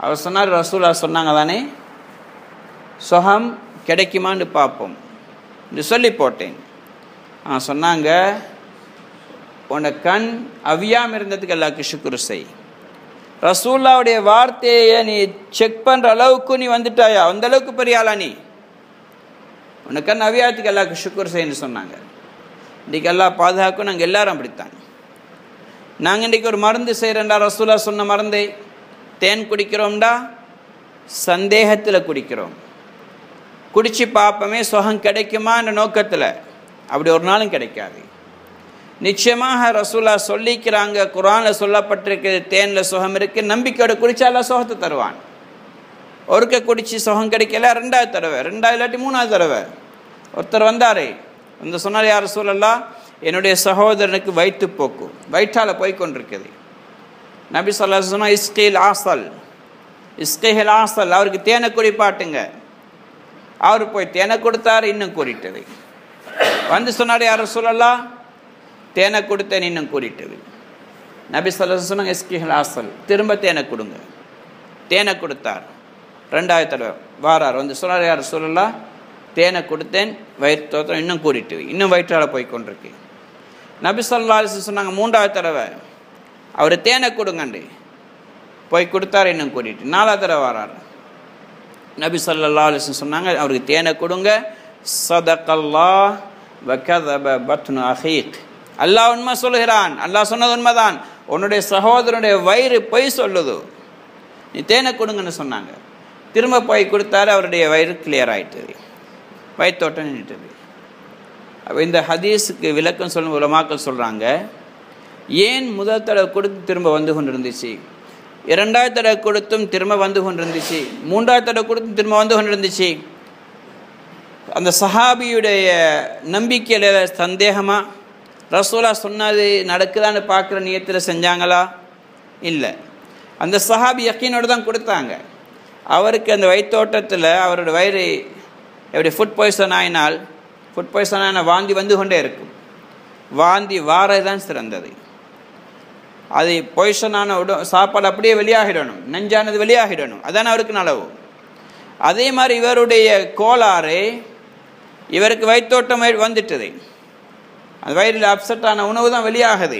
அவர் சொன்னார் ரசூலா சொன்னாங்க தானே சுகம் கிடைக்குமான்னு பார்ப்போம் என்று சொல்லி போட்டேன் ஆ சொன்னாங்க உன்னை கண் அவியாமல் இருந்ததுக்கு எல்லாருக்கும் சுக்குரு செய் ரசூல்லாவுடைய வார்த்தையை நீ செக் பண்ணுற அளவுக்கு நீ வந்துட்டாயா அந்த அளவுக்கு பெரிய ஆளா நீ உன்னை கண் அவியாதத்துக்கு எல்லாருக்கும் சுக்குர் செய்யன்னு சொன்னாங்க இன்றைக்கி எல்லா பாதுகாக்கும் நாங்கள் எல்லாரும் அப்படித்தான் நாங்கள் இன்றைக்கி ஒரு மருந்து செய்கிறோம்டா ரசூலா சொன்ன மருந்தை தேன் குடிக்கிறோம்டா சந்தேகத்தில் குடிக்கிறோம் குடிச்சு பார்ப்போமே சுகம் கிடைக்குமான்ற நோக்கத்தில் அப்படி ஒரு நாளும் கிடைக்காது நிச்சயமாக ரசூலா சொல்லிக்கிறாங்க குரானில் சொல்லப்பட்டிருக்குது தேனில் சுகம் இருக்குது நம்பிக்கையோட குடிச்சால சுகத்தை தருவான் ஒருக்க குடிச்சு சுகம் கிடைக்கல ரெண்டாவது தடவை ரெண்டாவது இல்லாட்டி மூணாவது தடவை ஒருத்தர் வந்தாரே வந்து சொன்னார் யார் சொல்லலாம் என்னுடைய சகோதரனுக்கு வயிற்று போக்கு வயிற்றால் போய் கொண்டிருக்குது நபி சொல்லா சொன்னால் இஸ்கேல் ஆசல் இஸ்கேல் ஆசல் அவருக்கு தேனை குடிப்பாட்டுங்க அவர் போய் தேனை கொடுத்தாரு இன்னும் கூறிட்டது வந்து சொன்னார் யார் சொல்லலாம் தேனை கொடுத்தேன் இன்னும் கூறிட்டது நபி சொல்ல சொன்னாங்க இஸ்கிஹல் ஆசல் திரும்ப தேனை கொடுங்க தேனை கொடுத்தார் ரெண்டாவது தடவை வாரார் வந்து சொன்னார் யார் சொல்லலாம் தேனை கொடுத்தேன் வயிற்று தோற்றம் இன்னும் கூறிட்டு இன்னும் வயிற்றால் போய் கொண்டிருக்கு நபி சொல்லா சொன்னாங்க மூன்றாவது தடவை அவர் தேனை கொடுங்கண்டு போய் கொடுத்தாரு இன்னும் கூட்டிட்டு நாலாவது தடவை வரார் நபி சொல்லா அலிஸ்லம் சொன்னாங்க அவருக்கு தேனை கொடுங்க சதகல்லா வகதப பத்னு அஹீக் அல்லாஹ் உண்மை சொல்லுகிறான் அல்லாஹ் சொன்னது உண்மைதான் உன்னுடைய சகோதரனுடைய வயிறு பொய் சொல்லுது நீ தேனை கொடுங்கன்னு சொன்னாங்க திரும்ப போய் கொடுத்தாரு அவருடைய வயிறு கிளியர் ஆயிட்டது வயிற்றோட்டம் நின்றுட்டது அப்போ இந்த ஹதீஸுக்கு விளக்கம் சொல்லும் உலமாக்கள் சொல்கிறாங்க ஏன் முதல் தடவை கொடுத்து திரும்ப வந்து கொண்டிருந்துச்சு இரண்டாவது தடவை கொடுத்தும் திரும்ப வந்து கொண்டிருந்துச்சு மூன்றாவது தடவை கொடுத்தும் திரும்ப வந்து கொண்டிருந்துச்சு அந்த சஹாபியுடைய நம்பிக்கையில் சந்தேகமாக ரசூலா சொன்னது நடக்குதான்னு பார்க்குற நியத்தில் செஞ்சாங்களா இல்லை அந்த சஹாபி யக்கீனோடு தான் கொடுத்தாங்க அவருக்கு அந்த வயிற்றோட்டத்தில் அவரோட வயிறு எப்படி ஃபுட் பாய்சன் ஆயினால் ஃபுட் பாய்சன் ஆன வாந்தி வந்து கொண்டே இருக்கும் வாந்தி வாரது தான் சிறந்தது அது பொய்சனான உட சாப்பாடு அப்படியே வெளியாகிடணும் நெஞ்சானது வெளியாகிடணும் அதான அவருக்கு நலவு அதே மாதிரி இவருடைய கோளாறு இவருக்கு வயிற்றோட்டம் வந்துட்டது அந்த வயிறில் அப்செட் ஆன உணவு தான் வெளியாகுது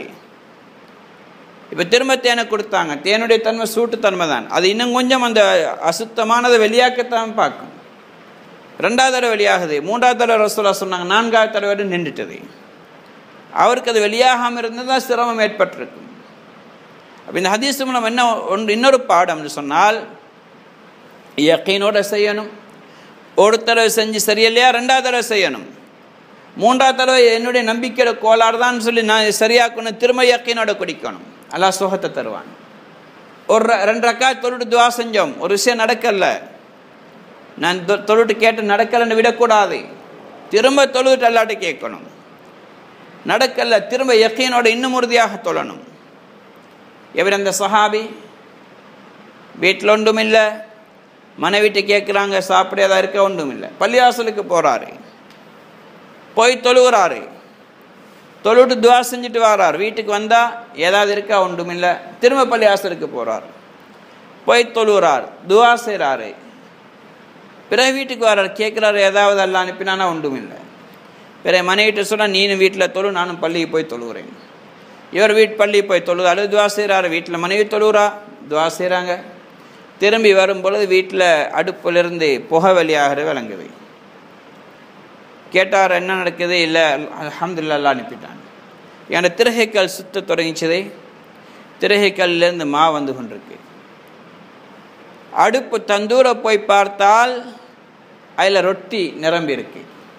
இப்போ திரும்ப தேனை கொடுத்தாங்க தேனுடைய தன்மை சூட்டுத்தன்மை தான் அது இன்னும் கொஞ்சம் அந்த அசுத்தமானதை வெளியாக்கத்தான் பார்க்கும் ரெண்டாவது தடவை வெளியாகுது மூன்றாவது தடவை ரசோலா சொன்னாங்க நான்காவது தடவை நின்றுட்டது அவருக்கு அது வெளியாகாமல் இருந்ததால் சிரமம் ஏற்பட்டிருக்கும் அப்போ இந்த ஹதீஸ் மூலம் என்ன ஒன்று இன்னொரு பாடம்னு சொன்னால் யக்கீனோட செய்யணும் ஒரு தடவை செஞ்சு சரியில்லையா ரெண்டாவது தடவை செய்யணும் மூன்றாவது தடவை என்னுடைய நம்பிக்கையோட கோளாறு தான் சொல்லி நான் சரியாக்கணும் திரும்ப யக்கீனோட குடிக்கணும் அல்லா சுகத்தை தருவான் ஒரு ரெண்டு ரக்கா தொழுட்டு துவா செஞ்சோம் ஒரு விஷயம் நடக்கல நான் தொழுட்டு கேட்டு நடக்கலைன்னு விடக்கூடாது திரும்ப தொழுட்டு அல்லாட்ட கேட்கணும் நடக்கல திரும்ப யக்கீனோட இன்னும் உறுதியாக தொழணும் எவர் அந்த சஹாபி வீட்டில் ஒன்றும் இல்லை மனைவிட்டு கேட்குறாங்க சாப்பிடாதா இருக்க ஒன்றும் இல்லை பள்ளிவாசலுக்கு போகிறாரு போய் தொழுகிறாரு தொழுட்டு துவா செஞ்சுட்டு வரார் வீட்டுக்கு வந்தால் ஏதாவது இருக்கா ஒன்றும் இல்லை திரும்ப பள்ளிவாசலுக்கு போகிறார் போய் தொழுகிறார் துவா செய்கிறாரு பிறகு வீட்டுக்கு வர்றார் கேட்குறாரு ஏதாவது அல்ல அனுப்பினானா ஒன்றும் இல்லை பிற மனைவிட்டு சொன்னால் நீனும் வீட்டில் தொழு நானும் பள்ளிக்கு போய் தொழுகிறேன் இவர் வீட்டு பள்ளி போய் தொழுதாரு துவா செய்கிறாரு வீட்டில் மனைவி தொழுகிறா துவா செய்கிறாங்க திரும்பி வரும் பொழுது வீட்டில் அடுப்பிலிருந்து புகை வெளியாகிற விளங்குது கேட்டார் என்ன நடக்குது இல்லை அலமதுல்லா அனுப்பிட்டான் என்னோட திரகைக்கல் சுத்த தொடங்கிச்சதே திரகைக்கல்லேருந்து மா வந்து கொண்டிருக்கு அடுப்பு தந்தூரை போய் பார்த்தால் அதில் ரொட்டி நிரம்பி இருக்கு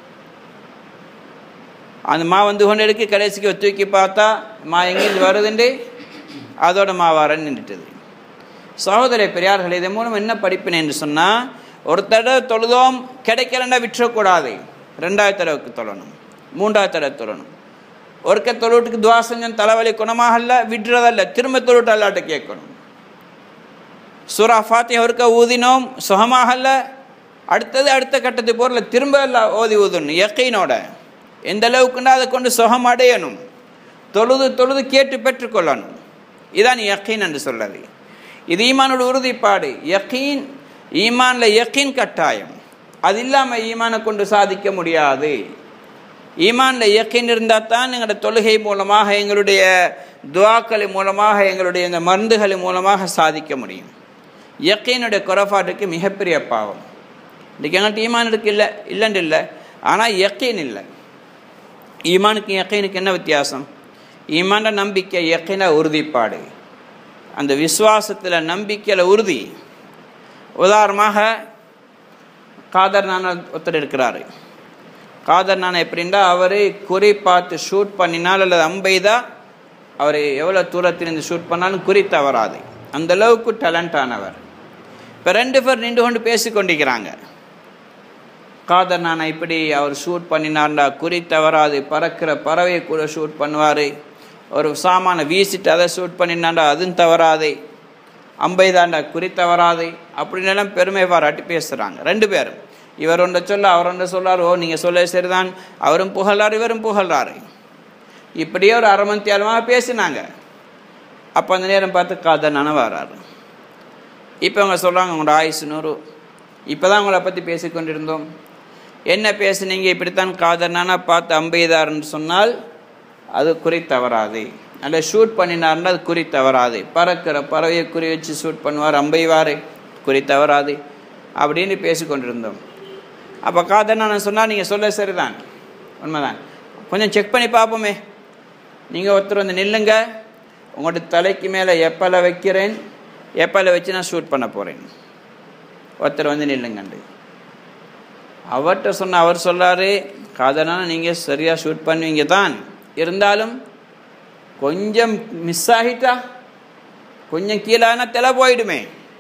அந்த மா வந்து கொண்டு இருக்கு கடைசிக்கு தூக்கி பார்த்தா மா எங்கேருந்து வருதுண்டு அதோட மா வரன்னு நின்றுட்டது சகோதர பெரியார்கள் இதன் மூலம் என்ன படிப்பினேன் என்று சொன்னால் ஒரு தடவை தொழுதோம் கிடைக்கலன்னா விட்டுறக்கூடாது ரெண்டாவது தடவைக்கு தொழணும் மூன்றாவது தடவை தொழணும் ஒருக்க தொழுட்டுக்கு துவா செஞ்சம் தலைவலி குணமாகல விட்டுறதல்ல திரும்ப தொழுட்டு அல்லாட்ட கேட்கணும் சூரா ஃபாத்தி ஒருக்க ஊதினோம் சுகமாகல அடுத்தது அடுத்த கட்டத்துக்கு போகிறல திரும்ப எல்லாம் ஓதி ஊதணும் எக்கையினோட எந்த அளவுக்குன்னா அதை கொண்டு சுகம் அடையணும் தொழுது தொழுது கேட்டு பெற்றுக்கொள்ளணும் இதான் எக்கைன் என்று சொல்லது இது ஈமானோட உறுதிப்பாடு யக்கீன் ஈமான்ல யக்கீன் கட்டாயம் அது இல்லாமல் ஈமானை கொண்டு சாதிக்க முடியாது ஈமான்ல யக்கீன் இருந்தால் தான் எங்களோட தொழுகை மூலமாக எங்களுடைய துவாக்கள் மூலமாக எங்களுடைய இந்த மருந்துகள் மூலமாக சாதிக்க முடியும் யக்கீனுடைய குறைபாட்டுக்கு மிகப்பெரிய பாவம் இன்றைக்கி எங்கள்கிட்ட ஈமான் இருக்கு இல்லை இல்லைன்னு இல்லை ஆனால் யக்கீன் இல்லை ஈமானுக்கு யக்கீனுக்கு என்ன வித்தியாசம் ஈமான நம்பிக்கை யக்கீன உறுதிப்பாடு அந்த விசுவாசத்தில் நம்பிக்கையில் உறுதி உதாரணமாக காதர் நான ஒருத்தர் இருக்கிறாரு காதர் நான எப்படின்னா அவர் குறி பார்த்து ஷூட் பண்ணினால் அல்லது அம்பெய்தா அவர் எவ்வளோ தூரத்திலிருந்து ஷூட் பண்ணாலும் குறி தவறாது அந்த அளவுக்கு டேலண்ட் ஆனவர் இப்போ ரெண்டு பேர் நின்று கொண்டு பேசி கொண்டிருக்கிறாங்க காதர் நானா இப்படி அவர் ஷூட் பண்ணினார்டா குறி தவறாது பறக்கிற பறவையை கூட ஷூட் பண்ணுவார் ஒரு சாமானை வீசிட்டு அதை ஷூட் பண்ணினாண்டா அதுவும் தவறாது அம்பை தாண்டா குறி தவறாது அப்படின்னு பெருமை பாராட்டி பேசுகிறாங்க ரெண்டு பேரும் இவர் ஒன்றை சொல்ல அவர் ஒன்றை சொல்லார் ஓ நீங்கள் சொல்ல சரிதான் அவரும் புகழ்றார் இவரும் புகழ்றாரு இப்படியே ஒரு அரை மணி நேரமாக பேசினாங்க அப்போ அந்த நேரம் பார்த்து காதர் நானா வராரு இப்போ அவங்க சொல்கிறாங்க உங்களோட ஆயுசு நூறு இப்போ தான் உங்களை பற்றி பேசி கொண்டிருந்தோம் என்ன பேசுனீங்க இப்படித்தான் காதர்னானா பார்த்து அம்பெய்தார்னு சொன்னால் அது குறி தவறாது அல்ல ஷூட் பண்ணினார்னா அது குறி தவறாது பறக்கிற பறவையை குறி வச்சு ஷூட் பண்ணுவார் அம்பெய்வார் குறி தவறாது அப்படின்னு பேசி கொண்டிருந்தோம் அப்போ காதர்னான சொன்னால் நீங்கள் சொல்ல சரிதான் உண்மைதான் கொஞ்சம் செக் பண்ணி பார்ப்போமே நீங்கள் ஒருத்தர் வந்து நில்லுங்க உங்களோட தலைக்கு மேலே எப்பலை வைக்கிறேன் எப்பலை வச்சு நான் ஷூட் பண்ண போகிறேன் ஒருத்தர் வந்து நில்லுங்கண்டு அவர்கிட்ட சொன்ன அவர் சொல்கிறாரு காதனான நீங்கள் சரியாக ஷூட் பண்ணுவீங்க தான் இருந்தாலும் கொஞ்சம் மிஸ் ஆகிட்டா கொஞ்சம் கீழானா தலை போயிடுமே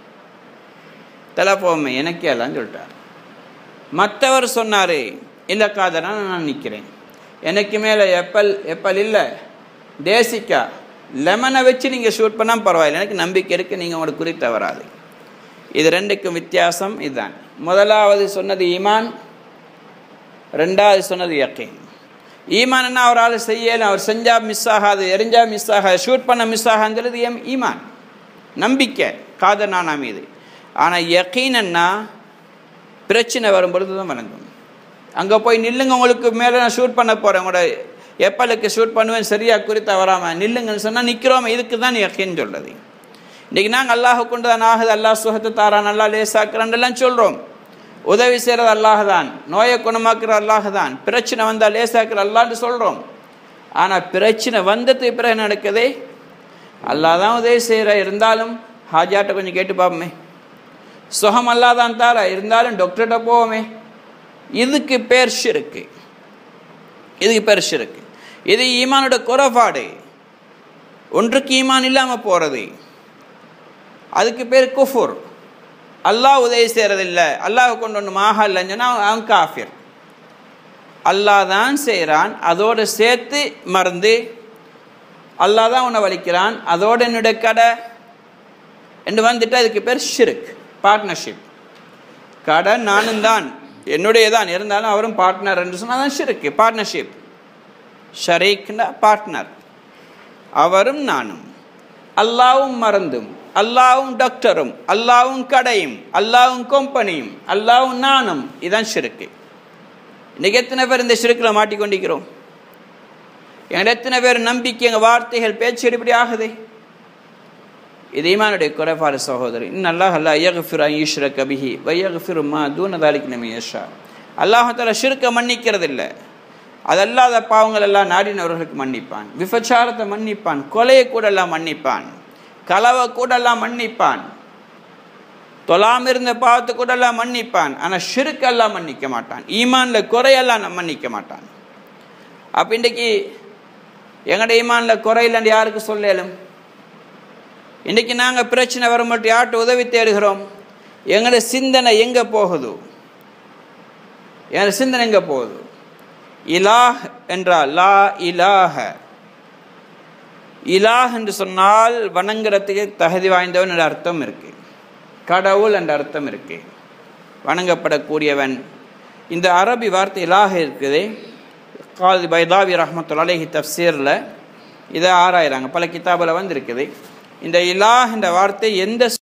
தலை போமே எனக்கே எல்லாம் சொல்லிட்டார் மற்றவர் சொன்னார் இல்லை காதனான நான் நிற்கிறேன் எனக்கு மேலே எப்பல் எப்பல் இல்லை தேசிக்கா லெமனை வச்சு நீங்கள் ஷூட் பண்ணால் பரவாயில்லை எனக்கு நம்பிக்கை இருக்குது நீங்கள் உங்களோட குறி தவறாது இது ரெண்டுக்கும் வித்தியாசம் இதுதான் முதலாவது சொன்னது ஈமான் ரெண்டாவது சொன்னது யக்கீன் ஈமான் என்ன அவரால் செய்யல அவர் செஞ்சா மிஸ் ஆகாது எரிஞ்சா மிஸ் ஆகாது ஷூட் பண்ண மிஸ் ஆகாதுங்கிறது எம் ஈமான் நம்பிக்கை காதர் நானா மீது ஆனால் யக்கீனன்னா பிரச்சனை வரும்பொழுது தான் வழங்கும் அங்கே போய் நில்லுங்க உங்களுக்கு மேலே நான் ஷூட் பண்ண போகிறேன் உங்களோட எப்பலுக்கு ஷூட் பண்ணுவேன் சரியாக குறித்து வராமல் நில்லுங்கன்னு சொன்னால் நிற்கிறோம் இதுக்கு தான் யக்கீன் சொல்கிறது இன்றைக்கி நாங்கள் அல்லாஹ் கொண்டு தான் ஆகுது அல்லாஹ் சுகத்தை தாரான் நல்லா லேசாக்குறான் எல்லாம் சொல்கிறோம் உதவி செய்கிறது அல்லாஹ் தான் நோயை குணமாக்குற அல்லாஹ் தான் பிரச்சனை வந்தால் லேசாக்குற அல்லான்னு சொல்கிறோம் ஆனால் பிரச்சனை வந்ததுக்கு பிறகு நடக்குதே அல்லாஹ் தான் உதவி செய்கிற இருந்தாலும் ஹாஜாட்ட கொஞ்சம் கேட்டு பார்ப்போமே சுகம் அல்லா தான் தார இருந்தாலும் டாக்டர்கிட்ட போவோமே இதுக்கு பேர் ஷிருக்கு இதுக்கு பேர் ஷிருக்கு இது ஈமானோட குறைபாடு ஒன்றுக்கு ஈமான் இல்லாமல் போகிறது அதுக்கு பேர் குஃபுர் அல்லாஹ் உதவி செய்கிறதில்ல அல்லாஹ் கொண்டு ஒன்று மாக இல்லைன்னு சொன்னால் அவன் காஃபிர் அல்லாஹ் தான் செய்கிறான் அதோடு சேர்த்து மறந்து அல்லாஹ் தான் உன்னை வலிக்கிறான் அதோடு என்னுடைய கடை என்று வந்துட்டு அதுக்கு பேர் ஷிருக் பார்ட்னர்ஷிப் கடை நானும் தான் என்னுடைய தான் இருந்தாலும் அவரும் பார்ட்னர் என்று சொன்னால் தான் ஷிருக்கு பார்ட்னர்ஷிப் ஷரீக்னா பார்ட்னர் அவரும் நானும் அல்லாவும் மறந்தும் அல்லாவும் டாக்டரும் அல்லாவும் கடையும் அல்லாவும் கம்பெனியும் அல்லாவும் நானும் இதான் ஷிருக்கு இன்னைக்கு எத்தனை பேர் இந்த ஷிருக்கில் மாட்டிக்கொண்டிருக்கிறோம் எங்கள் எத்தனை பேர் நம்பிக்கை எங்கள் வார்த்தைகள் பேச்சு இப்படி ஆகுது இது ஈமானுடைய குறைபாடு சகோதரி இன்னும் அல்லாஹ் அல்லா ஐயகுஃபிர் ஈஸ்வர கபிஹி வையகுஃபிர் மா தூனதாலிக்கு நம்ம யஷா அல்லாஹால ஷிருக்க மன்னிக்கிறது இல்லை அதல்லாத பாவங்கள் எல்லாம் நாடினவர்களுக்கு மன்னிப்பான் விபச்சாரத்தை மன்னிப்பான் கொலையை கூட எல்லாம் மன்னிப்பான் களவை கூட எல்லாம் மன்னிப்பான் தொலாம் இருந்த பாவத்தை கூட எல்லாம் மன்னிப்பான் ஆனால் ஷிருக்கெல்லாம் மன்னிக்க மாட்டான் ஈமானில் குறையெல்லாம் மன்னிக்க மாட்டான் அப்போ இன்றைக்கி எங்கட ஈமானில் குறையில்லைன்னு யாருக்கு சொல்லலும் இன்றைக்கி நாங்கள் பிரச்சனை வரும்போது யார்கிட்ட உதவி தேடுகிறோம் எங்களோட சிந்தனை எங்கே போகுது எங்களோட சிந்தனை எங்கே போகுது இலாஹ் என்றால் லா இலாஹ இலாஹ் என்று சொன்னால் வணங்குறதுக்கு தகுதி வாய்ந்தவன் என்ற அர்த்தம் இருக்கு கடவுள் என்ற அர்த்தம் இருக்கு வணங்கப்படக்கூடியவன் இந்த அரபி வார்த்தை இலாக இருக்குது காதி பைதாவி ரஹமத்துல் அலேஹி தப்சீரில் இதை ஆராயிறாங்க பல கிதாபில் வந்திருக்குது இந்த இலாஹ் என்ற வார்த்தை எந்த